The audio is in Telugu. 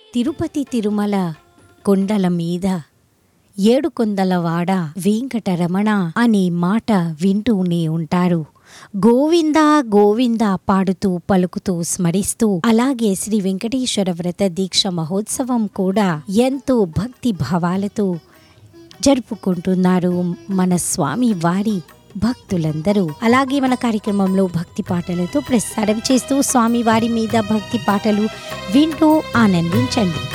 తిరుపతి తిరుమల కొండల మీద ఏడు కొండలవాడ వెంకటరమణ అనే మాట వింటూనే ఉంటారు గోవింద గోవింద పాడుతూ పలుకుతూ స్మరిస్తూ అలాగే శ్రీ వెంకటేశ్వర వ్రత దీక్ష మహోత్సవం కూడా ఎంతో భక్తి భావాలతో జరుపుకుంటున్నారు మన స్వామి వారి భక్తులందరూ అలాగే మన కార్యక్రమంలో భక్తి పాటలతో ప్రసారం చేస్తూ స్వామి వారి మీద భక్తి పాటలు వింటూ ఆనందించండి